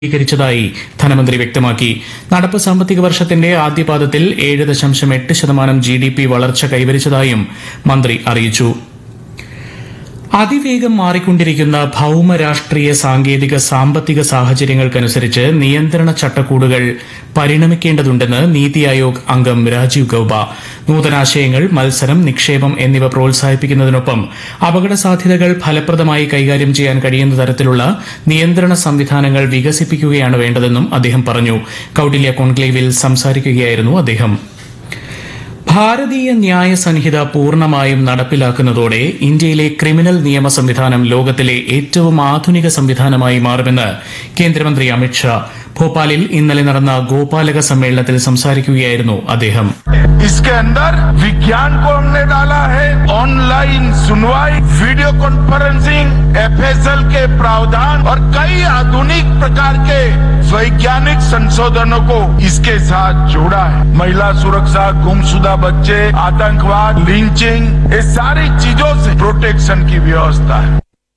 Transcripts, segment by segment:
ീകരിച്ചതായി ധനമന്ത്രി വ്യക്തമാക്കി നടപ്പ് സാമ്പത്തിക വർഷത്തിന്റെ ആദ്യപാദത്തിൽ ഏഴ് ദശാംശം എട്ട് ശതമാനം ജി ഡി പി വളർച്ച കൈവരിച്ചതായും മന്ത്രി അറിയിച്ചു അതിവേഗം മാറിക്കൊണ്ടിരിക്കുന്ന ഭൌമ രാഷ്ട്രീയ സാങ്കേതിക സാമ്പത്തിക സാഹചര്യങ്ങൾക്കനുസരിച്ച് നിയന്ത്രണ ചട്ടക്കൂടുകൾ പരിണമിക്കേണ്ടതുണ്ടെന്ന് നീതി ആയോഗ് അംഗം രാജീവ് ഗൌബ നൂതനാശയങ്ങൾ മത്സരം നിക്ഷേപം എന്നിവ പ്രോത്സാഹിപ്പിക്കുന്നതിനൊപ്പം അപകട സാധ്യതകൾ ഫലപ്രദമായി കൈകാര്യം ചെയ്യാൻ കഴിയുന്ന തരത്തിലുള്ള നിയന്ത്രണ സംവിധാനങ്ങൾ വികസിപ്പിക്കുകയാണ് വേണ്ടതെന്നും അദ്ദേഹം പറഞ്ഞു കൌടില്യ കോൺക്ലേവിൽ സംസാരിക്കുകയായിരുന്നു അദ്ദേഹം ഭാരതീയ ന്യായ സംഹിത പൂർണ്ണമായും നടപ്പിലാക്കുന്നതോടെ ഇന്ത്യയിലെ ക്രിമിനൽ നിയമ സംവിധാനം ലോകത്തിലെ ഏറ്റവും ആധുനിക സംവിധാനമായി മാറുമെന്ന് കേന്ദ്രമന്ത്രി അമിത്ഷാ ഭോപ്പാലിൽ ഇന്നലെ നടന്ന ഗോപാലക സമ്മേളനത്തിൽ സംസാരിക്കുകയായിരുന്നു അദ്ദേഹം इसके अंदर विज्ञान को हमने डाला है ऑनलाइन सुनवाई वीडियो कॉन्फ्रेंसिंग एफएसएल के प्रावधान और कई आधुनिक प्रकार के वैज्ञानिक संशोधनों को इसके साथ जोड़ा है महिला सुरक्षा गुमशुदा बच्चे आतंकवाद लिंचिंग ये सारी चीजों से प्रोटेक्शन की व्यवस्था है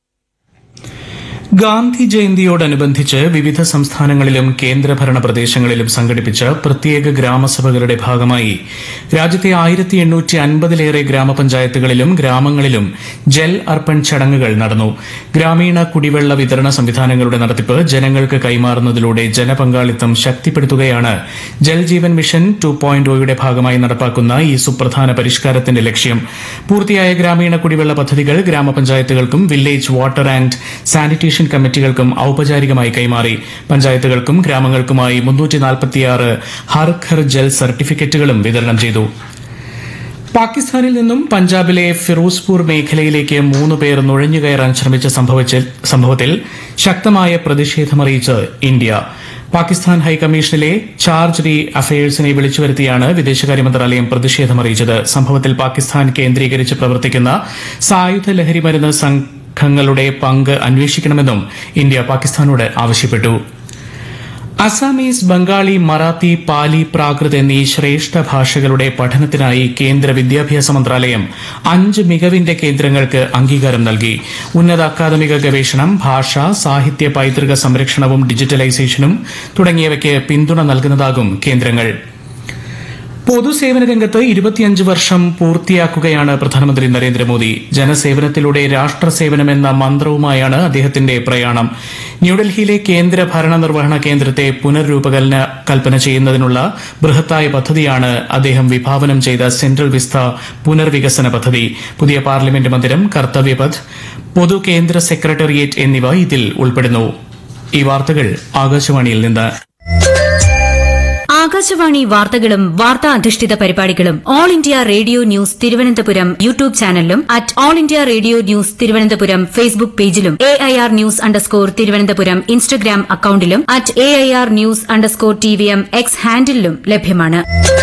ഗാന്ധി ജയന്തിയോടനുബന്ധിച്ച് വിവിധ സംസ്ഥാനങ്ങളിലും കേന്ദ്രഭരണ പ്രദേശങ്ങളിലും സംഘടിപ്പിച്ച പ്രത്യേക ഗ്രാമസഭകളുടെ ഭാഗമായി രാജ്യത്തെ ആയിരത്തി എണ്ണൂറ്റി അൻപതിലേറെ ഗ്രാമപഞ്ചായത്തുകളിലും ഗ്രാമങ്ങളിലും ജൽ അർപ്പൺ ചടങ്ങുകൾ നടന്നു ഗ്രാമീണ കുടിവെള്ള വിതരണ സംവിധാനങ്ങളുടെ നടത്തിപ്പ് ജനങ്ങൾക്ക് കൈമാറുന്നതിലൂടെ ജനപങ്കാളിത്തം ശക്തിപ്പെടുത്തുകയാണ് Jal Jeevan mission two point ഒയുടെ ഭാഗമായി നടപ്പാക്കുന്ന ഈ സുപ്രധാന പരിഷ്കാരത്തിന്റെ ലക്ഷ്യം പൂർത്തിയായ ഗ്രാമീണ കുടിവെള്ള പദ്ധതികൾ ഗ്രാമപഞ്ചായത്തുകൾക്കും വില്ലേജ് വാട്ടർ ആൻഡ് സാനിറ്റേഷൻ കമ്മിറ്റികൾക്കും ഔപചാരികമായി കൈമാറി പഞ്ചായത്തുകൾക്കും ഗ്രാമങ്ങൾക്കുമായി മുന്നൂറ്റി നാൽപ്പത്തിയാറ് ഹർ ഘർ ജൽ സർട്ടിഫിക്കറ്റുകളും വിതരണം ചെയ്തു പാകിസ്ഥാനിൽ നിന്നും പഞ്ചാബിലെ ഫിറോസ്പൂർ മേഖലയിലേക്ക് മൂന്ന് പേർ നുഴഞ്ഞുകയറാൻ ശ്രമിച്ച സംഭവിച്ച- സംഭവത്തിൽ ശക്തമായ പ്രതിഷേധമറിയിച്ച് ഇന്ത്യ പാകിസ്ഥാൻ ഹൈക്കമ്മീഷനിലെ ചാർജ് ഡി അഫയേഴ്സിനെ വിളിച്ചു വരുത്തിയാണ് വിദേശകാര്യ മന്ത്രാലയം പ്രതിഷേധമറിയിച്ചത് സംഭവത്തിൽ പാകിസ്ഥാൻ കേന്ദ്രീകരിച്ച് പ്രവർത്തിക്കുന്ന സായുധ ലഹരി മരുന്ന് സംഘങ്ങളുടെ പങ്ക് അന്വേഷിക്കണമെന്നും ഇന്ത്യ പാകിസ്ഥാനോട് ആവശ്യപ്പെട്ടു അസാമീസ് ബംഗാളി മറാത്തി പാലി പ്രാകൃത് എന്നീ ശ്രേഷ്ഠ ഭാഷകളുടെ പഠനത്തിനായി കേന്ദ്ര വിദ്യാഭ്യാസ മന്ത്രാലയം അഞ്ച് മികവിന്റെ കേന്ദ്രങ്ങൾക്ക് അംഗീകാരം നൽകി ഉന്നത അക്കാദമിക ഗവേഷണം ഭാഷ സാഹിത്യ പൈതൃക സംരക്ഷണവും ഡിജിറ്റലൈസേഷനും തുടങ്ങിയവയ്ക്ക് പിന്തുണ നൽകുന്നതാകും കേന്ദ്രങ്ങൾ പൊതുസേവന രംഗത്ത് ഇരുപത്തിയഞ്ച് വർഷം പൂർത്തിയാക്കുകയാണ് പ്രധാനമന്ത്രി നരേന്ദ്രമോദി ജനസേവനത്തിലൂടെ രാഷ്ട്രസേവനമെന്ന മന്ത്രവുമായാണ് അദ്ദേഹത്തിന്റെ പ്രയാണം ന്യൂഡൽഹിയിലെ കേന്ദ്ര ഭരണ നിർവഹണ കേന്ദ്രത്തെ പുനർരൂപകൽപ്പന കൽപ്പന ചെയ്യുന്നതിനുള്ള ബൃഹത്തായ പദ്ധതിയാണ് അദ്ദേഹം വിഭാവനം ചെയ്ത സെൻട്രൽ വിസ്ത പുനർവികസന പദ്ധതി പുതിയ പാർലമെന്റ് മന്ദിരം കർത്തവ്യപഥ് പൊതു കേന്ദ്ര സെക്രട്ടേറിയറ്റ് എന്നിവ ഇതിൽ ഉൾപ്പെടുന്നു ഈ വാർത്തകൾ ആകാശവാണിയിൽ നിന്ന് ആകാശവാണി വാർത്തകളും വാർത്താ അധിഷ്ഠിത പരിപാടികളും all India radio news Thiruvananthapuram YouTube ചാനലിലും at all India radio news Thiruvananthapuram Facebook പേജിലും A I R news underscore Thiruvananthapuram Instagram അക്കൌണ്ടിലും at A I R news underscore T V M X ഹാൻഡിലും ലഭ്യമാണ്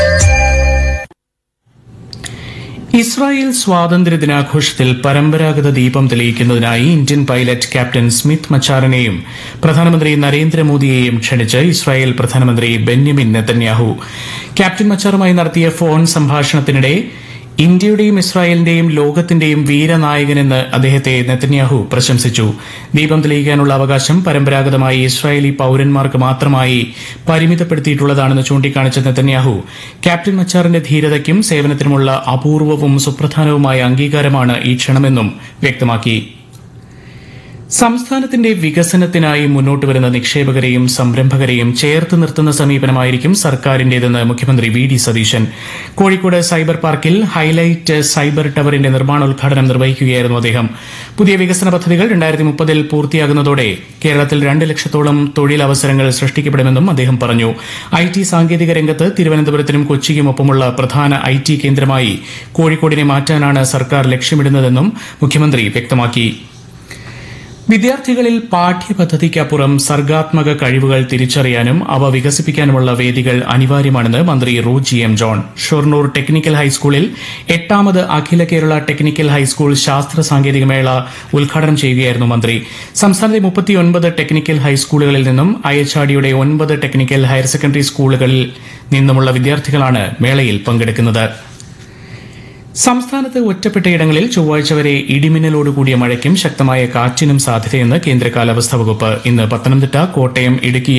ഇസ്രായേൽ സ്വാതന്ത്ര്യ ദിനാഘോഷത്തിൽ പരമ്പരാഗത ദീപം തെളിയിക്കുന്നതിനായി ഇന്ത്യൻ പൈലറ്റ് ക്യാപ്റ്റൻ സ്മിത്ത് മച്ചാറിനെയും പ്രധാനമന്ത്രി നരേന്ദ്രമോദിയെയും ക്ഷണിച്ച് ഇസ്രായേൽ പ്രധാനമന്ത്രി ബെന്യമിൻ നെതന്യാഹു ക്യാപ്റ്റൻ മച്ചാറുമായി നടത്തിയ ഫോൺ സംഭാഷണത്തിനിടെ ഇന്ത്യയുടെയും ഇസ്രായേലിന്റെയും ലോകത്തിന്റെയും വീരനായകനെന്ന് അദ്ദേഹത്തെ നെതന്യാഹു പ്രശംസിച്ചു ദീപം തെളിയിക്കാനുള്ള അവകാശം പരമ്പരാഗതമായി ഇസ്രായേലി പൌരന്മാർക്ക് മാത്രമായി പരിമിതപ്പെടുത്തിയിട്ടുള്ളതാണെന്ന് ചൂണ്ടിക്കാണിച്ച നെതന്യാഹു ക്യാപ്റ്റൻ മച്ചാറിന്റെ ധീരതയ്ക്കും സേവനത്തിനുമുള്ള അപൂർവവും സുപ്രധാനവുമായ അംഗീകാരമാണ് ഈ ക്ഷണമെന്നും വ്യക്തമാക്കി സംസ്ഥാനത്തിന്റെ വികസനത്തിനായി മുന്നോട്ട് വരുന്ന നിക്ഷേപകരെയും സംരംഭകരെയും ചേർത്ത് നിർത്തുന്ന സമീപനമായിരിക്കും സർക്കാരിന്റേതെന്ന് മുഖ്യമന്ത്രി V D Satheesan Kozhikode cyber പാർക്കിൽ ഹൈലൈറ്റ് സൈബർ ടവറിന്റെ നിർമ്മാണോദ്ഘാടനം നിർവഹിക്കുകയായിരുന്നു അദ്ദേഹം പുതിയ വികസന പദ്ധതികൾ രണ്ടായിരത്തി മുപ്പതിൽ പൂർത്തിയാകുന്നതോടെ കേരളത്തിൽ രണ്ട് ലക്ഷത്തോളം തൊഴിലവസരങ്ങൾ സൃഷ്ടിക്കപ്പെടുമെന്നും അദ്ദേഹം പറഞ്ഞു ഐ ടി സാങ്കേതിക രംഗത്ത് തിരുവനന്തപുരത്തിനും കൊച്ചിക്കുമൊപ്പമുള്ള പ്രധാന ഐ ടി കേന്ദ്രമായി കോഴിക്കോടിനെ മാറ്റാനാണ് സർക്കാർ ലക്ഷ്യമിടുന്നതെന്നും മുഖ്യമന്ത്രി വ്യക്തമാക്കി വിദ്യാർത്ഥികളിൽ പാഠ്യപദ്ധതിക്കപ്പുറം സർഗാത്മക കഴിവുകൾ തിരിച്ചറിയാനും അവ വികസിപ്പിക്കാനുമുള്ള വേദികൾ അനിവാര്യമാണെന്ന് മന്ത്രി Roji M John Shoranur technical ഹൈസ്കൂളിൽ എട്ടാമത് അഖില കേരള ടെക്നിക്കൽ ഹൈസ്കൂൾ ശാസ്ത്ര സാങ്കേതിക മേള ഉദ്ഘാടനം ചെയ്യുകയായിരുന്നു മന്ത്രി സംസ്ഥാനത്തെ മുപ്പത്തിയൊൻപത് ടെക്നിക്കൽ ഹൈസ്കൂളുകളിൽ നിന്നും അയച്ചാടിയുടെ ഒൻപത് ടെക്നിക്കൽ ഹയർ സെക്കൻഡറി സ്കൂളുകളിൽ നിന്നുമുള്ള വിദ്യാർത്ഥികളാണ് മേളയിൽ പങ്കെടുക്കുന്നത് സംസ്ഥാനത്ത് ഒറ്റപ്പെട്ടയിടങ്ങളിൽ ചൊവ്വാഴ്ച വരെ ഇടിമിന്നലോടുകൂടിയ മഴയ്ക്കും ശക്തമായ കാറ്റിനും സാധ്യതയെന്ന് കേന്ദ്ര കാലാവസ്ഥാ വകുപ്പ് ഇന്ന് പത്തനംതിട്ട കോട്ടയം ഇടുക്കി